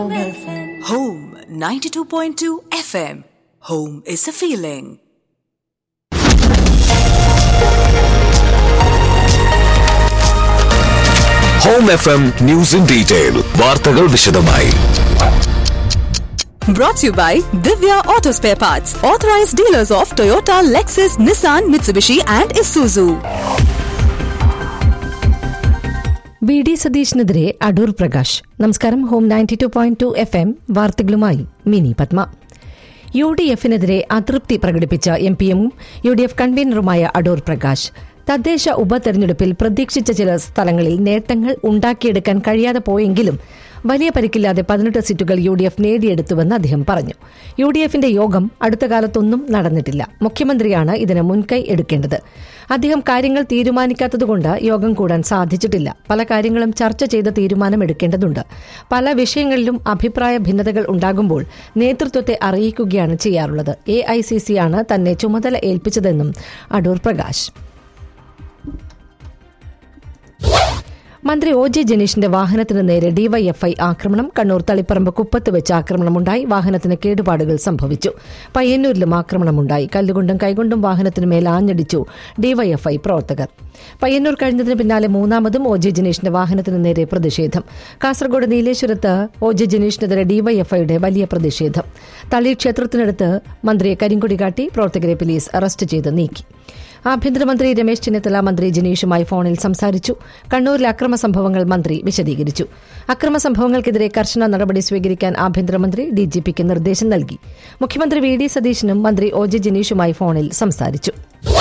Home 92.2 FM. Home is a feeling. Home F M news in detail വാർത്തകൾ വിശദമായി Brought to you by Divya Auto Spare Parts, authorized dealers of Toyota, Lexus, Nissan, Mitsubishi, and Isuzu. V D സതീഷിനെതിരെ അടൂർ പ്രകാശ് നമസ്കാരം Home ninety two point two F M വാർത്തകളുമായി Mini Padma U D എഫിനെതിരെ അതൃപ്തി പ്രകടിപ്പിച്ച M പിയും U D F കൺവീനറുമായ അടൂർ പ്രകാശ് തദ്ദേശ ഉപതെരഞ്ഞെടുപ്പിൽ പ്രതീക്ഷിച്ച ചില സ്ഥലങ്ങളിൽ നേട്ടങ്ങൾ ഉണ്ടാക്കിയെടുക്കാൻ കഴിയാതെ പോയെങ്കിലും വലിയ പരിക്കില്ലാതെ പതിനെട്ട് സീറ്റുകൾ യു ഡി എഫ് നേടിയെടുത്തുവെന്ന് അദ്ദേഹം പറഞ്ഞു യു ഡി എഫിന്റെ യോഗം അടുത്ത കാലത്തൊന്നും നടന്നിട്ടില്ല മുഖ്യമന്ത്രിയാണ് ഇതിന് മുൻകൈ എടുക്കേണ്ടത് അദ്ദേഹം കാര്യങ്ങൾ തീരുമാനിക്കാത്തതുകൊണ്ട് യോഗം കൂടാൻ സാധിച്ചിട്ടില്ല പല കാര്യങ്ങളും ചർച്ച ചെയ്ത് തീരുമാനമെടുക്കേണ്ടതുണ്ട് പല വിഷയങ്ങളിലും അഭിപ്രായ ഭിന്നതകൾ ഉണ്ടാകുമ്പോൾ നേതൃത്വത്തെ അറിയിക്കുകയാണ് ചെയ്യാറുള്ളത് എ ഐ സി സിയാണ് തന്നെ ചുമതല ഏൽപ്പിച്ചതെന്നും അടൂർ പ്രകാശ് മന്ത്രി ഒ ജെ ജനീഷിന്റെ വാഹനത്തിന് നേരെ ഡിവൈഎഫ്ഐ ആക്രമണം കണ്ണൂർ തളിപ്പറമ്പ് കുപ്പത്ത് വെച്ച് ആക്രമണമുണ്ടായി വാഹനത്തിന് കേടുപാടുകൾ സംഭവിച്ചു പയ്യന്നൂരിലും ആക്രമണമുണ്ടായി കല്ലുകൊണ്ടും കൈകൊണ്ടും വാഹനത്തിന് മേൽ ആഞ്ഞടിച്ചു ഡിവൈഎഫ്ഐ പ്രവർത്തകർ പയ്യന്നൂർ കഴിഞ്ഞതിന് പിന്നാലെ മൂന്നാമതും ഒ ജെ ജനീഷിന്റെ വാഹനത്തിന് നേരെ പ്രതിഷേധം കാസർഗോഡ് നീലേശ്വരത്ത് ഒ ജെ ജനീഷിനെതിരെ ഡിവൈഎഫ്ഐയുടെ വലിയ പ്രതിഷേധം തളി ക്ഷേത്രത്തിനടുത്ത് മന്ത്രിയെ കരിങ്കൊടി കാട്ടി പ്രവർത്തകരെ പോലീസ് അറസ്റ്റ് ചെയ്ത് നീക്കി ആഭ്യന്തരമന്ത്രി രമേശ് ചെന്നിത്തല മന്ത്രി ജനീഷുമായി ഫോണിൽ സംസാരിച്ചു കണ്ണൂരിലെ അക്രമ സംഭവങ്ങൾ മന്ത്രി വിശദീകരിച്ചു അക്രമ സംഭവങ്ങൾക്കെതിരെ കർശന നടപടി സ്വീകരിക്കാൻ ആഭ്യന്തരമന്ത്രി ഡിജിപിക്ക് നിർദ്ദേശം നൽകി മുഖ്യമന്ത്രി വി ഡി സതീശനും മന്ത്രി ഒ ജെ ജനീഷുമായി ഫോണിൽ സംസാരിച്ചു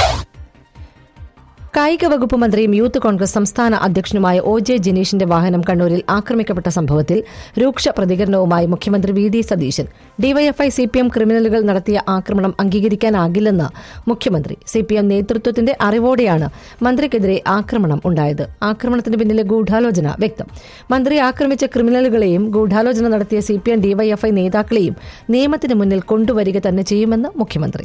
കായിക വകുപ്പ് മന്ത്രിയും യൂത്ത് കോൺഗ്രസ് സംസ്ഥാന അധ്യക്ഷനുമായ ഒ ജെ ജനീഷിന്റെ വാഹനം കണ്ണൂരിൽ ആക്രമിക്കപ്പെട്ട സംഭവത്തിൽ രൂക്ഷ പ്രതികരണവുമായി മുഖ്യമന്ത്രി V D Satheesan DYFI CPM ക്രിമിനലുകൾ നടത്തിയ ആക്രമണം അംഗീകരിക്കാനാകില്ലെന്ന് മുഖ്യമന്ത്രി സിപിഎം നേതൃത്വത്തിന്റെ അറിവോടെയാണ് മന്ത്രിക്കെതിരെ ആക്രമണം ഉണ്ടായത് ആക്രമണത്തിന് പിന്നിലെ ഗൂഢാലോചന വ്യക്തം മന്ത്രി ആക്രമിച്ച ക്രിമിനലുകളെയും ഗൂഢാലോചന നടത്തിയ സിപിഎം ഡിവൈഎഫ്ഐ നേതാക്കളെയും നിയമത്തിന് മുന്നിൽ കൊണ്ടുവരിക തന്നെ ചെയ്യുമെന്ന് മുഖ്യമന്ത്രി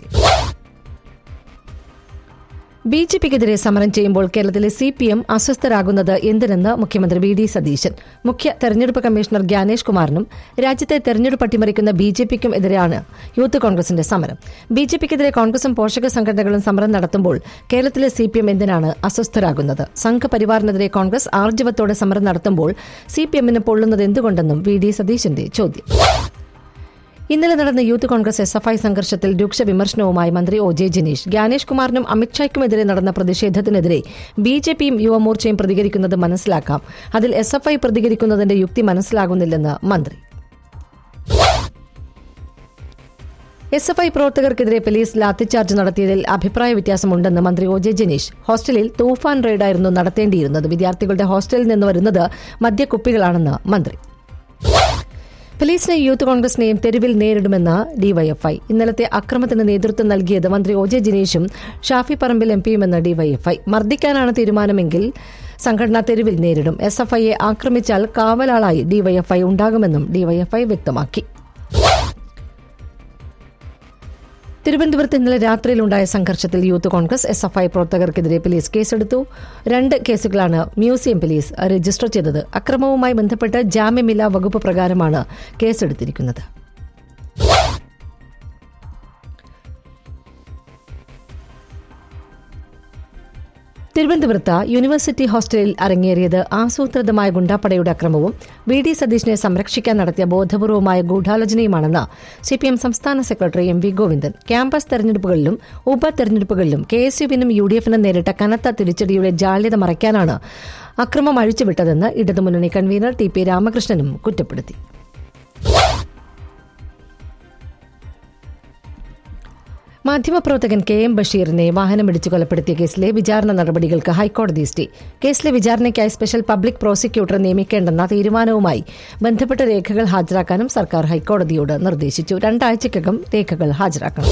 ബി ജെ പിക്കെതിരെ സമരം ചെയ്യുമ്പോൾ കേരളത്തിലെ സി പി എം അസ്വസ്ഥരാകുന്നത് എന്തിനെന്ന് മുഖ്യമന്ത്രി വി ഡി സതീശൻ മുഖ്യ തെരഞ്ഞെടുപ്പ് കമ്മീഷണർ ജ്ഞാനേഷ് കുമാറിനും രാജ്യത്തെ തെരഞ്ഞെടുപ്പ് അട്ടിമറിക്കുന്ന ബി ജെ പിക്കും എതിരെയാണ് യൂത്ത് കോൺഗ്രസിന്റെ സമരം ബി ജെ പിക്കെതിരെ കോൺഗ്രസും പോഷക സംഘടനകളും സമരം നടത്തുമ്പോൾ കേരളത്തിലെ സി പി എം എന്തിനാണ് അസ്വസ്ഥരാകുന്നത് സംഘപരിവാറിനെതിരെ കോൺഗ്രസ് ആർജവത്തോടെ സമരം നടത്തുമ്പോൾ സി പി എമ്മിന് പൊള്ളുന്നത് എന്തുകൊണ്ടെന്നും വി ഡി സതീശന്റെ ചോദ്യം ഇന്നലെ നടന്ന Youth Congress S F I സംഘർഷത്തിൽ രൂക്ഷ വിമർശനവുമായി മന്ത്രി ഒ ജെ ജനീഷ് ജ്ഞാനേഷ് കുമാറിനും അമിത്ഷായ്ക്കുമെതിരെ നടന്ന പ്രതിഷേധത്തിനെതിരെ ബി ജെ പിയും യുവമോർച്ചയും പ്രതികരിക്കുന്നത് മനസ്സിലാക്കാം അതിൽ എസ് എഫ് ഐ പ്രതികരിക്കുന്നതിന്റെ യുക്തി മനസ്സിലാകുന്നില്ലെന്ന് മന്ത്രി എസ് എഫ് ഐ പ്രവർത്തകർക്കെതിരെ പോലീസ് ലാത്തിച്ചാർജ് നടത്തിയതിൽ അഭിപ്രായ വ്യത്യാസമുണ്ടെന്ന് മന്ത്രി ഒ ജെ ജനീഷ് ഹോസ്റ്റലിൽ തൂഫാൻ റെയ്ഡായിരുന്നു നടത്തേണ്ടിയിരുന്നത് വിദ്യാർത്ഥികളുടെ ഹോസ്റ്റലിൽ നിന്ന് വരുന്നത് മദ്യക്കുപ്പികളാണെന്ന് മന്ത്രി പോലീസിനെയും യൂത്ത് കോൺഗ്രസിനെയും തെരുവിൽ നേരിടുമെന്ന് ഡിവൈഎഫ്ഐ ഇന്നലത്തെ അക്രമത്തിന് നേതൃത്വം നൽകിയത് മന്ത്രി ഒ ജെ ജിനീഷും ഷാഫി പറമ്പിൽ എം പിയുമെന്ന് ഡിവൈഎഫ്ഐ മർദ്ദിക്കാനാണ് തീരുമാനമെങ്കിൽ സംഘടന തെരുവിൽ നേരിടും എസ് എഫ് ഐയെ ആക്രമിച്ചാൽ കാവലാളായി ഡിവൈഎഫ്ഐ ഉണ്ടാകുമെന്നും ഡിവൈഎഫ്ഐ വ്യക്തമാക്കി തിരുവനന്തപുരത്ത് ഇന്നലെ രാത്രിയിലുണ്ടായ സംഘർഷത്തിൽ Youth Congress S F I പ്രവർത്തകർക്കെതിരെ പോലീസ് കേസെടുത്തു രണ്ട് കേസുകളാണ് മ്യൂസിയം പോലീസ് രജിസ്റ്റർ ചെയ്തത് അക്രമവുമായി ബന്ധപ്പെട്ട് ജാമ്യമില്ലാ വകുപ്പ് പ്രകാരമാണ് കേസെടുത്തിരിക്കുന്നത് തിരുവനന്തപുരത്ത് യൂണിവേഴ്സിറ്റി ഹോസ്റ്റലിൽ അരങ്ങേറിയത് ആസൂത്രിതമായ ഗുണ്ടാപ്പടയുടെ അക്രമവും വി ഡി സതീഷിനെ സംരക്ഷിക്കാൻ നടത്തിയ ബോധപൂർവമായ ഗൂഢാലോചനയുമാണെന്ന് സിപിഎം സംസ്ഥാന secretary M V Govindan campus തെരഞ്ഞെടുപ്പുകളിലും ഉപതെരഞ്ഞെടുപ്പുകളിലും കെ എസ് യുവിനും യു ഡി എഫിനും നേരിട്ട കനത്ത തിരിച്ചടിയുടെ ജാള്യത മറയ്ക്കാനാണ് അക്രമം അഴിച്ചുവിട്ടതെന്ന് ഇടതുമുന്നണി കൺവീനർ ടി പി രാമകൃഷ്ണനും കുറ്റപ്പെടുത്തി മാധ്യമപ്രവർത്തകൻ കെ എം ബഷീറിനെ വാഹനമിടിച്ച് കൊലപ്പെടുത്തിയ കേസിലെ വിചാരണ നടപടികൾക്ക് ഹൈക്കോടതി സ്റ്റേ കേസിലെ വിചാരണയ്ക്കായി സ്പെഷ്യൽ പബ്ലിക് പ്രോസിക്യൂട്ടറെ നിയമിക്കേണ്ടെന്ന തീരുമാനവുമായി ബന്ധപ്പെട്ട രേഖകൾ ഹാജരാക്കാനും സർക്കാർ ഹൈക്കോടതിയോട് നിർദ്ദേശിച്ചു രണ്ടാഴ്ചയ്ക്കകം രേഖകൾ ഹാജരാക്കണം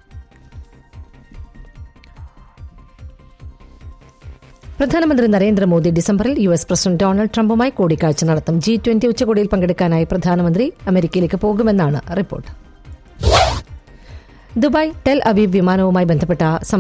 പ്രധാനമന്ത്രി നരേന്ദ്രമോദി ഡിസംബറിൽ യു എസ് പ്രസിഡന്റ് ഡൊണാൾഡ് ട്രംപുമായി കൂടിക്കാഴ്ച നടത്തും ജി ട്വന്റി ഉച്ചകോടിയിൽ പങ്കെടുക്കാനായി പ്രധാനമന്ത്രി അമേരിക്കയിലേക്ക് പോകുമെന്നാണ് റിപ്പോർട്ട് ദുബായ് ടെൽ അവീവ് വിമാനവുമായി ബന്ധപ്പെട്ട